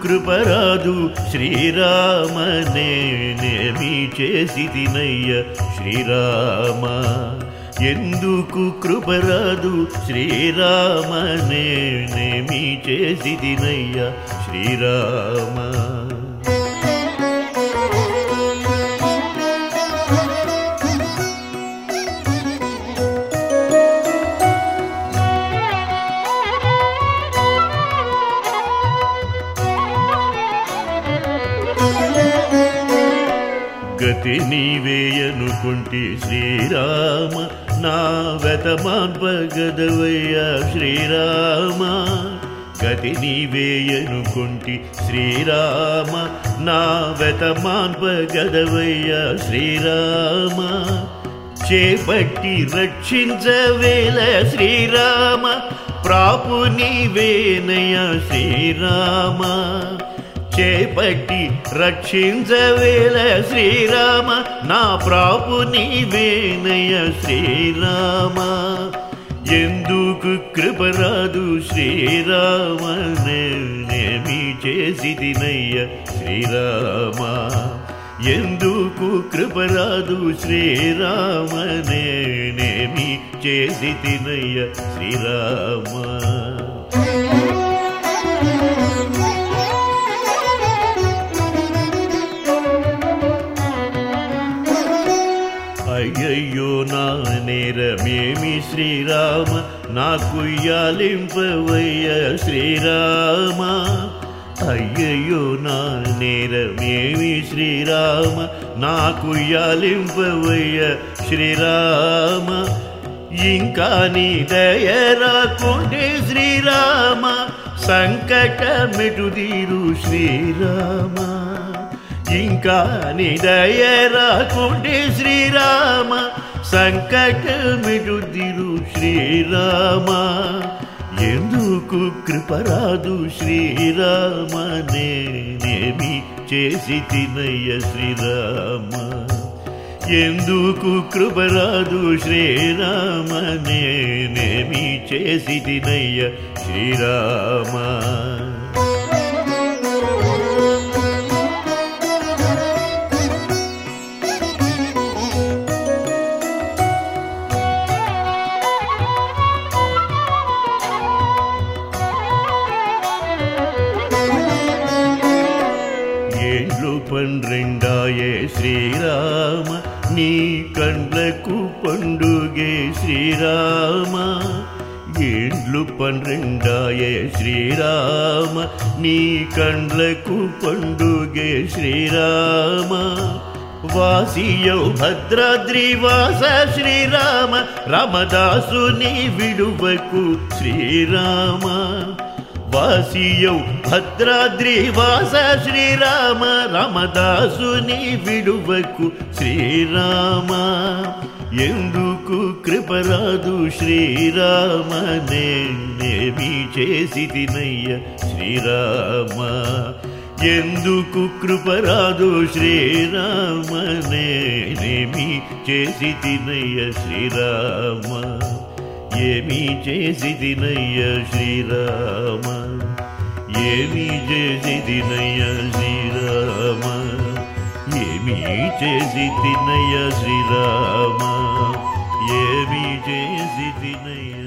కృపరాదు శ్రీరామనేమి చేసి తినయ్య శ్రీరామ ఎందుకు కృపరాదు శ్రీరామనేమి చేసి తినయ్య శ్రీరామ గతి నీవేయనుకుంటి శ్రీరామ నా వెతమాన్పగదవయ్య శ్రీరామ గతి నీవేయనుకుంటి శ్రీరామ నా వెతమాన్పగదవయ్య శ్రీరామ చేపట్టి రక్షించవేల శ్రీరామ ప్రాపు నీవేనయ శ్రీరామ చేపట్టి రక్షించవేల శ్రీరామ నా ప్రాపు నీవేనయ శ్రీరామ ఎందుకు కృపరాదు శ్రీరామనేమి చేసి తినయ్య శ్రీరామ ఎందుకు కృపరాదు శ్రీరామనేమి చేసి తినయ్య శ్రీరామ అయ్యయ్యో నా నేరమేమి శ్రీరామ నాకు యాలింపవయ్య శ్రీరామ అయ్యయ్యో నా నేరమేమి శ్రీరామ నాకు యాలింపవయ్య శ్రీరామ ఇంకా నీ దయ రాకుంటే శ్రీరామ సంకటమిటుదీరు శ్రీరామ ఇంకా నిదయ రాకుంటే శ్రీరామ సంకటమిటుదిరు శ్రీరామ ఎందుకు కృపరాదు శ్రీరామనేమి చేసి తినయ్య శ్రీరామ ఎందుకు కృపరాదు శ్రీరామనేమి చేసి తినయ్య శ్రీరామ ఏండ్లు పన్రెండాయే శ్రీరామ నీ కండ్లకు పండుగే శ్రీరామ ఏండ్లు పన్రెండాయే శ్రీరామ నీ కండ్లకు పండుగే శ్రీరామ వాసియౌ భద్రాద్రి వాస శ్రీరామ రామదాసుని విడువకు శ్రీరామ వాసియౌ భద్రాద్రి వాస శ్రీరామ రామదాసుని విడువకు శ్రీరామ ఎందుకు కృపరాదు శ్రీరామనేమి చేసి తినయ్య శ్రీరామ ఎందుకు కృపరాదు శ్రీరామనేమి చేసి తినయ్య శ్రీరామ ఏమి చేసి దినయ్య శ్రీరామ ఏమి చేసి దినయ్య శ్రీరామ ఏమి చేసి తినయ్య శ్రీరామ ఏమి చేసి తినయ్య